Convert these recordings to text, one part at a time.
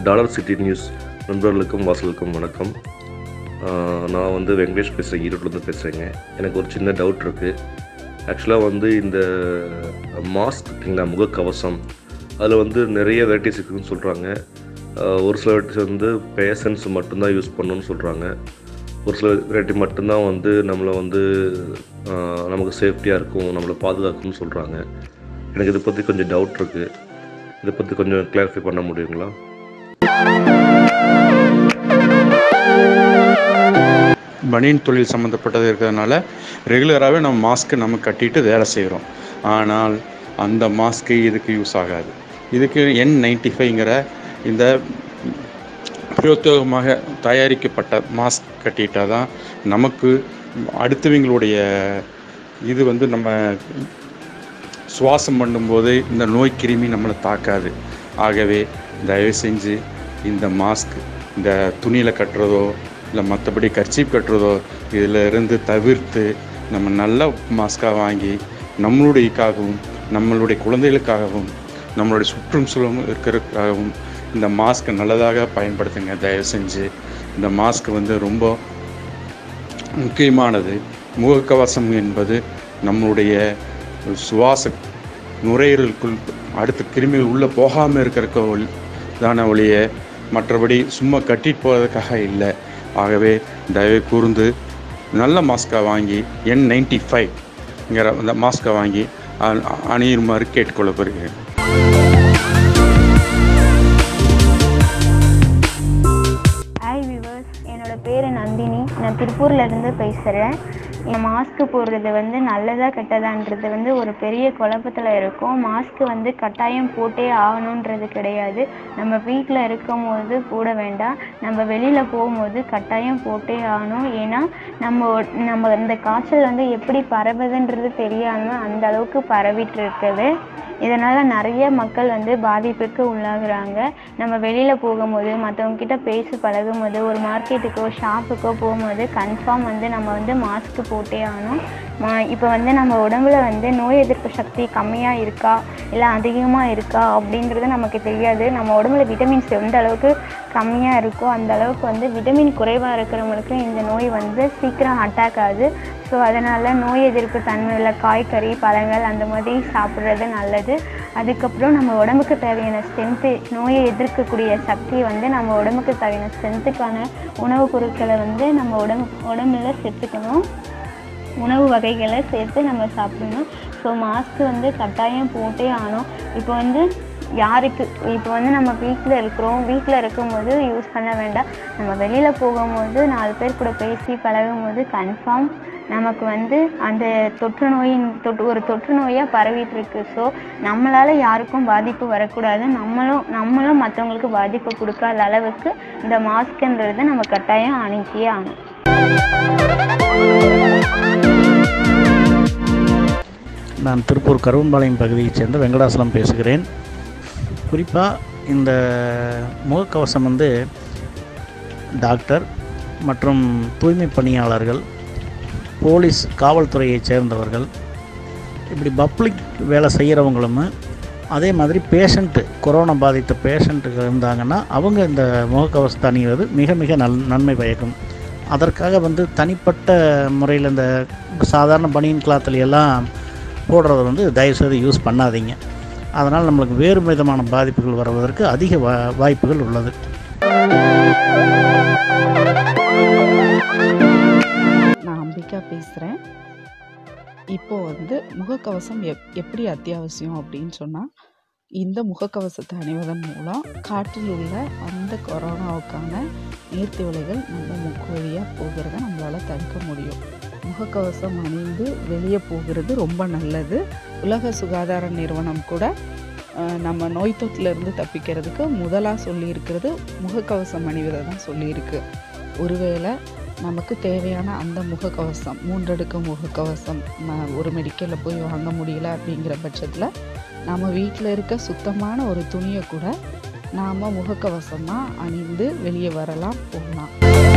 dollar city news நண்பர்களுக்கும் வாசலுக்கும் வணக்கம் ஆஹ் நான் வந்து வெங்கடேஷ் பேசுகிறேன் ஈரோட்லேருந்து பேசுகிறேங்க எனக்கு ஒரு சின்ன டவுட் இருக்குது ஆக்சுவலாக வந்து இந்த மாஸ்க் இருக்குங்களா முகக்கவசம் அதில் வந்து நிறைய வெரைட்டிஸ் இருக்குதுன்னு சொல்கிறாங்க ஒரு சில வெரைட்டிஸ் வந்து பேஷன்ஸ் மட்டும்தான் யூஸ் பண்ணணும்னு சொல்கிறாங்க ஒரு சில வெரைட்டி மட்டும்தான் வந்து நம்மளை வந்து ஆஹ் நமக்கு சேஃப்டியாக இருக்கும் நம்மளை பாதுகாக்கும்னு சொல்கிறாங்க எனக்கு இதை பற்றி கொஞ்சம் டவுட் இருக்குது இதை பற்றி கொஞ்சம் கிளாரிஃபை பண்ண முடியுங்களா பனியன் தொழில் சம்மந்தப்பட்டது இருக்கிறதுனால ரெகுலராகவே நம்ம மாஸ்க்கு நம்ம கட்டிட்டு வேலை செய்கிறோம் ஆனால் அந்த மாஸ்க்கு இதுக்கு யூஸ் ஆகாது இதுக்கு என் நைன்டி ஃபைவ்ங்கிற இந்த பிரயோத்தகமாக தயாரிக்கப்பட்ட மாஸ்க் கட்டிட்டா தான் நமக்கு அடுத்தவங்களுடைய இது வந்து நம்ம சுவாசம் பண்ணும்போது இந்த நோய் கிருமி நம்மளை தாக்காது ஆகவே தயவு செஞ்சு இந்த மாஸ்க் இந்த துணியில் கட்டுறதோ இல்லை மற்றபடி கர்ச்சீப் கட்டுறதோ இதில் இருந்து தவிர்த்து நம்ம நல்ல மாஸ்காக வாங்கி நம்மளுடையக்காகவும் நம்மளுடைய குழந்தைகளுக்காகவும் நம்மளுடைய சுற்றுச்சூழலும் இருக்கிறதுக்காகவும் இந்த மாஸ்க் நல்லதாக பயன்படுத்துங்க தயவு செஞ்சு இந்த மாஸ்க் வந்து ரொம்ப முக்கியமானது முகக்கவசம் என்பது நம்மளுடைய சுவாச நுரையீரலுக்குள் அடுத்த கிருமிகள் உள்ளே போகாமல் இருக்கிறக்க தான ஒழிய மற்றபடி சும்மா கட்டிட்டு போகிறதுக்காக இல்லை ஆகவே தயவு கூர்ந்து நல்ல மாஸ்கை வாங்கி என் நைன்டி ஃபைவ்ங்கிற அந்த மாஸ்கை வாங்கி அ- அணியுமாறு கேட்டுக்கொள்ளப்படுகிறேன் ஹாய் விவர்ஸ் என்னோட பேர் நந்தினி நான் திருப்பூர்ல இருந்து பேசுகிறேன் இந்த மாஸ்க் போடுறது வந்து நல்லதா கெட்டதான்றது வந்து ஒரு பெரிய குழப்பத்தில் இருக்கும் மாஸ்க் வந்து கட்டாயம் போட்டே ஆகணுன்றது கிடையாது நம்ம வீட்டில் இருக்கும் போது போட வேண்டாம் நம்ம வெளியில் போகும்போது கட்டாயம் போட்டே ஆகணும் ஏன்னா நம்ம ஒ- நம்ம இந்த காய்ச்சல் வந்து எப்படி பரவுதுன்றது தெரியாமல் அந்த அளவுக்கு பரவிட்டு இருக்குது இதனால் நிறைய மக்கள் வந்து பாதிப்புக்கு உள்ளாகுறாங்க நம்ம வெளியில் போகும்போது மற்றவங்க கிட்ட பேசி பழகும்போது ஒரு மார்க்கெட்டுக்கோ ஷாப்புக்கோ போகும்போது கன்ஃபார்ம் வந்து நம்ம வந்து மாஸ்க் போட்டே ஆகணும் இப்போ வந்து நம்ம உடம்புல வந்து நோய் எதிர்ப்பு சக்தி கம்மியாக இருக்கா இல்லை அதிகமாக இருக்கா அப்படின்றது நமக்கு தெரியாது நம்ம உடம்புல விட்டமின்ஸ் எந்த அளவுக்கு கம்மியாக இருக்கோ அந்த அளவுக்கு வந்து விட்டமின் குறைவாக இருக்கிறவங்களுக்கு இந்த நோய் வந்து சீக்கிரம் அட்டாக் ஆகுது ஸோ அதனால் நோய் எதிர்ப்பு தன்மை உள்ள காய்கறி பழங்கள் அந்த மாதிரி சாப்பிட்றது நல்லது அதுக்கப்புறம் நம்ம உடம்புக்கு தேவையான ஸ்ட்ரென்த்து நோயை எதிர்க்கக்கூடிய சக்தி வந்து நம்ம உடம்புக்கு தேவையான ஸ்ட்ரென்த்துக்கான உணவுப் பொருட்களை வந்து நம்ம உடம்பு உடம்புல சேர்த்துக்கணும் உணவு வகைகளை சேர்த்து நம்ம சாப்பிடணும் ஸோ மாஸ்க் வந்து கட்டாயம் போட்டே ஆகணும் இப்போ வந்து யாருக்கு இப்போ வந்து நம்ம வீட்டில் இருக்கிறோம் வீட்டில் இருக்கும்போது யூஸ் பண்ண வேண்டாம் நம்ம வெளியில் போகும்போது நாலு பேர் கூட பேசி பழகும்போது கன்ஃபார்ம் நமக்கு வந்து அந்த தொற்று நோயின் தொற்று ஒரு தொற்று நோயாக பரவிட்டு இருக்கு ஸோ நம்மளால் யாருக்கும் பாதிப்பு வரக்கூடாது நம்மளும் நம்மளும் மற்றவங்களுக்கு பாதிப்பு கொடுக்காத அளவுக்கு இந்த மாஸ்க்ன்றது நம்ம கட்டாயம் அணிஞ்சியே ஆகணும் நான் திருப்பூர் கருவம்பாளையம் பகுதியைச் சேர்ந்த வெங்கடாசலம் பேசுகிறேன் குறிப்பாக இந்த முகக்கவசம் வந்து டாக்டர் மற்றும் தூய்மை பணியாளர்கள் போலீஸ் காவல்துறையைச் சேர்ந்தவர்கள் இப்படி பப்ளிக் வேலை செய்கிறவங்களும் அதே மாதிரி பேஷண்ட்டு கொரோனா பாதித்த பேஷண்ட்டுகள் இருந்தாங்கன்னா அவங்க இந்த முகக்கவசத்தை அணிவது மிக மிக நல் நன்மை பயக்கும் அதற்காக வந்து தனிப்பட்ட முறையில் இந்த சாதாரண பனியன் கிளாத்தில் எல்லாம் போடுறத வந்து தயவுசெய்து யூஸ் பண்ணாதீங்க அதனால் நம்மளுக்கு வேறு விதமான பாதிப்புகள் வருவதற்கு அதிக வா வாய்ப்புகள் உள்ளது நான் அம்பிகா பேசுகிறேன் இப்போ வந்து முகக்கவசம் எப் எப்படி அத்தியாவசியம் அப்படின்னு சொன்னால் இந்த முகக்கவசத்தை அணிவதன் மூலம் காற்றில் உள்ள அந்த கொரோனாவுக்கான நீர்த்தி விலைகள் நம்ம மூக்கு வழியாக போகிறத நம்மளால் தடுக்க முடியும் முகக்கவசம் அணிந்து வெளியே போகிறது ரொம்ப நல்லது உலக சுகாதார நிறுவனம் கூட அஹ், நம்ம நோய் தொற்றிலிருந்து தப்பிக்கிறதுக்கு முதலாக சொல்லியிருக்கிறது முகக்கவசம் அணிவதை தான் சொல்லியிருக்கு ஒருவேளை நமக்கு தேவையான அந்த முகக்கவசம் மூன்றடுக்கு முகக்கவசம் ம- ஒரு மெடிக்கலில் போய் வாங்க முடியல அப்படிங்கிற பட்சத்தில் நம்ம வீட்டில் இருக்க சுத்தமான ஒரு துணியை கூட நாம் முகக்கவசமாக அணிந்து வெளியே வரலாம் போகலாம்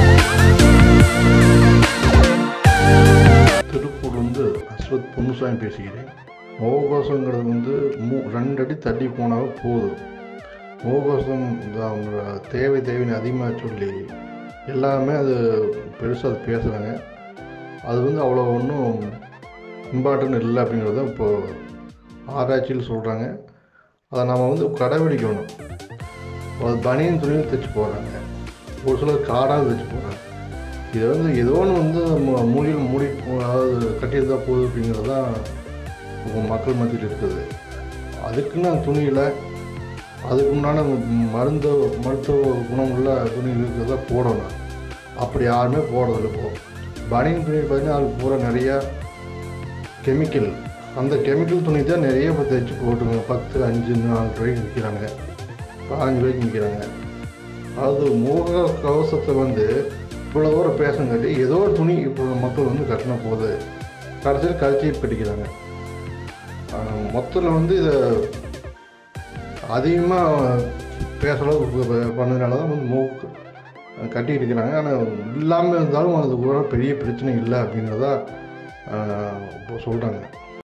திருப்பூர்லேருந்து அஸ்வத் பொன்னுசாமி பேசுகிறேன் முகக்கவசங்கிறது வந்து மூ ரெண்டு அடி தள்ளி போனாவே போதும் முகக்கவசம் இந்த அவங்களோட தேவை தேவைன்னு அதிகமாக சொல்லி எல்லாமே அது பெருசாக அது பேசுகிறாங்க அது வந்து அவ்வளோ ஒன்றும் இம்பார்ட்டன்ட் இல்லை அப்படிங்கிறத இப்போது ஆராய்ச்சியில் சொல்கிறாங்க அதை நம்ம வந்து கடைபிடிக்கணும் அது பனியன் துணியும் தைச்சு போடுறாங்க ஒரு சிலர் காடாக தைச்சு போடுறாங்க இதை வந்து ஏதோ ஒன்று வந்து மு- மூடியில் மூடி அதாவது கட்டியிருந்தா போகுது அப்படிங்கிறது தான் இப்போ மக்கள் மத்தியில் இருக்குது அதுக்குன்னு அந்த துணியில் அதுக்கு உண்டான மருந்து மருத்துவ குணமுள்ள துணிகள் இருக்கிறத போடணும் அப்படி யாருமே போடுறதில்ல இப்போ பனியன் துணி பார்த்தீங்கன்னா அது பூரா நிறையா கெமிக்கல் அந்த கெமிக்கல் துணி தான் நிறைய இப்போ தைச்சு போட்டுருங்க பத்து அஞ்சு நாலு ரூபாய்க்கு விற்கிறாங்க பதினஞ்சு ரூபாய்க்கு விற்கிறாங்க அது முக கவசத்தை வந்து இவ்வளோ தூரம் பேசுங்காட்டி ஏதோ ஒரு துணி இப்போ மக்கள் வந்து கட்டின போகுது கடைசியில் கழிச்சி கட்டிக்கிறாங்க மொத்தத்தில் வந்து இதை அதிகமாக பேசுகிறளவுக்கு பண்ணதுனால தான் வந்து மூக்கு கட்டிட்டு இருக்கிறாங்க ஆனால் இல்லாமல் இருந்தாலும் அது ஒரு பெரிய பிரச்சனை இல்லை அப்படிங்கிறதா ஆஹ், இப்போ சொல்கிறாங்க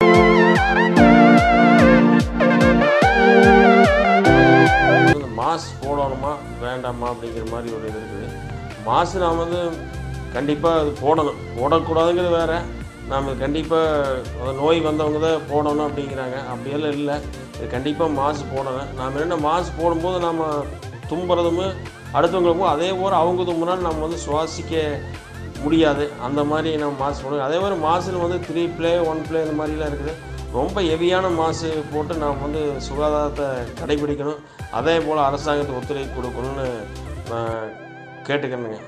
இந்த மாஸ் போடணுமா வேண்டாமா அப்படிங்கிற மாதிரி ஒரு இது இருக்குது மாஸ் நாம் வந்து கண்டிப்பாக அது போடணும் போடக்கூடாதுங்கிறது வேற நாம் கண்டிப்பாக நோய் வந்தவங்க தான் போடணும் அப்படிங்கிறாங்க அப்படியெல்லாம் இல்லை இது கண்டிப்பாக மாஸ் போடணும் நாம் என்ன மாஸ் போடும்போது நாம் தும்புறதும் அடுத்தவங்களுக்கும் அதே போல் அவங்க தும்புனாலும் நம்ம வந்து சுவாசிக்க முடியாது அந்த மாதிரி நம்ம மாஸ் போடணும் அதே மாதிரி மாசில் வந்து த்ரீ ப்ளே ஒன் ப்ளே இந்த மாதிரிலாம் இருக்குது ரொம்ப ஹெவியான மாசு போட்டு நாம் வந்து சுகாதாரத்தை கடைபிடிக்கணும் அதே போல் அரசாங்கத்துக்கு ஒத்துழைப்பு கொடுக்கணும்னு நான் கேட்டுக்கிறேனுங்க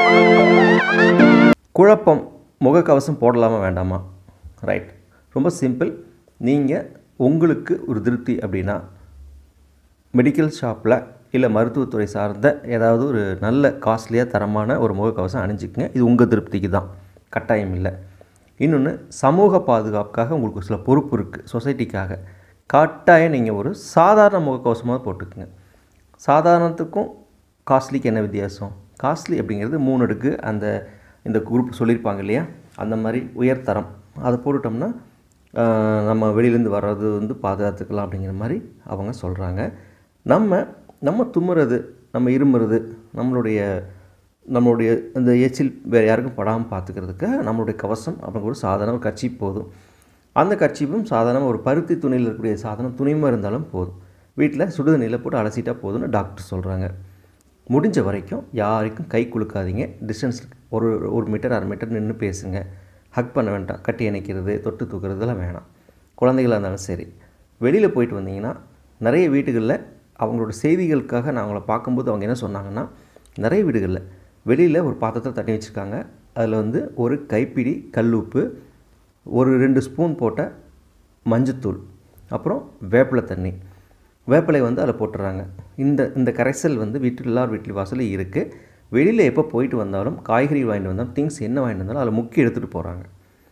குழப்பம் முகக்கவசம் போடலாமா வேண்டாமா ரைட் ரொம்ப சிம்பிள் நீங்கள் உங்களுக்கு ஒரு திருப்தி அப்படின்னா மெடிக்கல் ஷாப்பில் இல்லை மருத்துவத்துறை சார்ந்த ஏதாவது ஒரு நல்ல காஸ்ட்லியாக தரமான ஒரு முகக்கவசம் அணிஞ்சிக்கங்க இது உங்கள் திருப்திக்கு தான் கட்டாயம் இல்லை இன்னொன்று சமூக பாதுகாப்புக்காக உங்களுக்கு சில பொறுப்பு இருக்குது சொசைட்டிக்காக கட்டாயம் நீங்கள் ஒரு சாதாரண முகக்கவசமாக போட்டுக்குங்க சாதாரணத்துக்கும் காஸ்ட்லிக்கு என்ன வித்தியாசம் காஸ்ட்லி அப்படிங்கிறது மூணு அடுக்கு அந்த இந்த குரூப் சொல்லியிருப்பாங்க இல்லையா அந்த மாதிரி உயர்தரம் அதை போட்டுட்டோம்னா ஆஹ், நம்ம வெளியிலேருந்து வர்றது வந்து பாதுகாத்துக்கலாம் அப்படிங்கிற மாதிரி அவங்க சொல்கிறாங்க நம்ம நம்ம தும்முறது நம்ம இருமுறது நம்மளுடைய நம்மளுடைய இந்த எச்சில் வேறு யாருக்கும் படாமல் பார்த்துக்கிறதுக்கு நம்மளுடைய கவசம் அப்புறம் ஒரு சாதாரண ஒரு கர்ச்சீப் போதும் அந்த கர்ச்சீப்பும் சாதாரண ஒரு பருத்தி துணியில் இருக்கக்கூடிய சாதனம் துணிமா இருந்தாலும் போதும் வீட்டில் சுடுதண்ணியில் போட்டு அலசிட்டா போதும்னு டாக்டர் சொல்கிறாங்க முடிஞ்ச வரைக்கும் யாருக்கும் கை குலுக்காதீங்க டிஸ்டன்ஸ் ஒரு ஒரு மீட்டர் அரை மீட்டர் நின்று பேசுங்க ஹக் பண்ண வேண்டாம் கட்டி அணைக்கிறது தொட்டு தூக்குறது இதெல்லாம் வேணாம் குழந்தைகளாக இருந்தாலும் சரி வெளியில் போயிட்டு வந்தீங்கன்னா நிறைய வீடுகளில் அவங்களோட செய்திகளுக்காக நான் அவங்கள பார்க்கும்போது அவங்க என்ன சொன்னாங்கன்னா நிறைய வீடுகளில் வெளியில் ஒரு பாத்திரத்தை தட்டி வச்சுருக்காங்க அதில் வந்து ஒரு கைப்பிடி கல்லுப்பு ஒரு ரெண்டு ஸ்பூன் போட்ட மஞ்சத்தூள் அப்புறம் வேப்பிலை தண்ணி வேப்பிலை வந்து அதில் போட்டுறாங்க இந்த இந்த கரைசல் வந்து வீட்டில் எல்லார் வீட்டில் வாசலும் இருக்குது வெளியில் எப்போ போயிட்டு வந்தாலும் காய்கறி வாங்கிட்டு வந்தாலும் திங்ஸ் என்ன வாங்கிட்டு வந்தாலும் அதில் முக்கி எடுத்துகிட்டு போகிறாங்க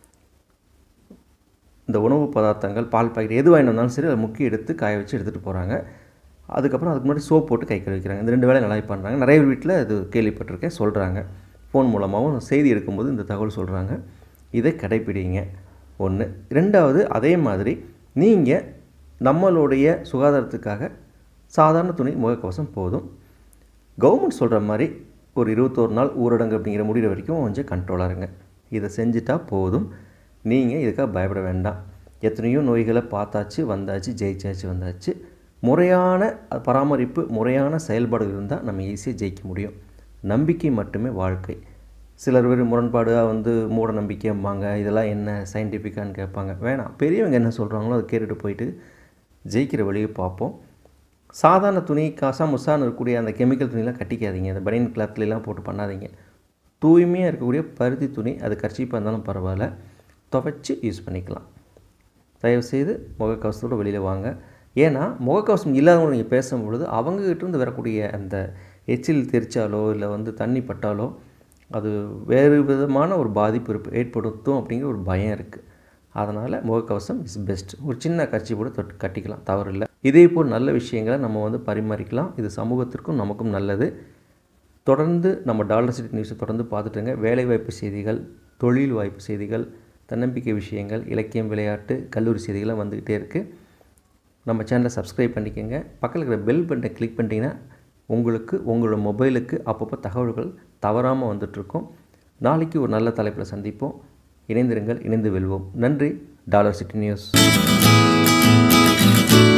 இந்த உணவு பதார்த்தங்கள் பால் பாக்கெட் எது வாங்கிட்டு வந்தாலும் சரி அதை முக்கி எடுத்து காய வச்சு எடுத்துகிட்டு போகிறாங்க அதுக்கப்புறம் அதுக்கு முன்னாடி சோப் போட்டு கை கழுவி வைக்கிறாங்க இந்த ரெண்டு வேலையும் நல்லா பண்ணுறாங்க நிறைய வீட்டில் இது கேள்விப்பட்டிருக்கேன் சொல்கிறாங்க ஃபோன் மூலமாகவும் செய்தி எடுக்கும்போது இந்த தகவல் சொல்கிறாங்க இதை கடைப்பிடிங்க ஒன்று ரெண்டாவது அதே மாதிரி நீங்கள் நம்மளுடைய சுகாதாரத்துக்காக சாதாரண துணி முகக்கவசம் போதும் கவர்மெண்ட் சொல்கிற மாதிரி ஒரு இருபத்தோரு நாள் ஊரடங்கு அப்படிங்கிற முடிகிற வரைக்கும் கொஞ்சம் கண்ட்ரோலாக இருங்க இதை செஞ்சுட்டா போதும் நீங்கள் இதுக்காக பயப்பட வேண்டாம் எத்தனையோ நோய்களை பார்த்தாச்சு வந்தாச்சு ஜெயிச்சாச்சு வந்தாச்சு முறையான பராமரிப்பு முறையான செயல்பாடுகள் இருந்தால் நம்ம ஈஸியாக ஜெயிக்க முடியும் நம்பிக்கை மட்டுமே வாழ்க்கை சிலர் பேர் முரண்பாடாக வந்து மூட நம்பிக்கைம்பாங்க இதெல்லாம் என்ன சயின்டிஃபிக்கான்னு கேட்பாங்க வேணாம் பெரியவங்க என்ன சொல்கிறாங்களோ அதை கேட்டுட்டு போயிட்டு ஜெயிக்கிற வழியை பார்ப்போம் சாதாரண துணி காசா முசான்னு இருக்கக்கூடிய அந்த கெமிக்கல் துணிலாம் கட்டிக்காதீங்க அந்த பனியன் கிளாத்லாம் போட்டு பண்ணாதீங்க தூய்மையாக இருக்கக்கூடிய பருத்தி துணி அது கர்ச்சீப்பாக இருந்தாலும் பரவாயில்ல துவைச்சி யூஸ் பண்ணிக்கலாம் தயவுசெய்து முகக்கவசத்தோடு வெளியில் வாங்க ஏன்னா முகக்கவசம் இல்லாதவங்க நீங்கள் பேசும்பொழுது அவங்ககிட்ட இருந்து வரக்கூடிய அந்த எச்சில் தெரிச்சாலோ இல்லை வந்து தண்ணி பட்டாலோ அது வேறு விதமான ஒரு பாதிப்பு இருப்பு- ஏற்படுத்தும் அப்படிங்கிற ஒரு பயம் இருக்குது அதனால் முகக்கவசம் இஸ் பெஸ்ட் ஒரு சின்ன கட்சி கூட தொட்டு கட்டிக்கலாம் தவறில்லை இதே போல் நல்ல விஷயங்களை நம்ம வந்து பரிமாறிக்கலாம் இது சமூகத்திற்கும் நமக்கும் நல்லது தொடர்ந்து நம்ம டாலர் சிட்டி நியூஸை தொடர்ந்து பார்த்துட்டுங்க வேலைவாய்ப்பு செய்திகள் தொழில் வாய்ப்பு செய்திகள் தன்னம்பிக்கை விஷயங்கள் இலக்கியம் விளையாட்டு கல்லூரி செய்திகள்லாம் வந்துக்கிட்டே இருக்குது நம்ம சேனலை சப்ஸ்கிரைப் பண்ணிக்கோங்க பக்கத்தில் இருக்கிற பெல் பட்டனை கிளிக் பண்ணிட்டீங்கன்னா உங்களுக்கு உங்களோட மொபைலுக்கு அப்பப்போ தகவல்கள் தவறாமல் வந்துட்ருக்கும் நாளைக்கு ஒரு நல்ல தலைப்பில் சந்திப்போம் இணைந்திருங்கள் இணைந்து வெல்வோம் நன்றி டாலர் சிட்டி நியூஸ்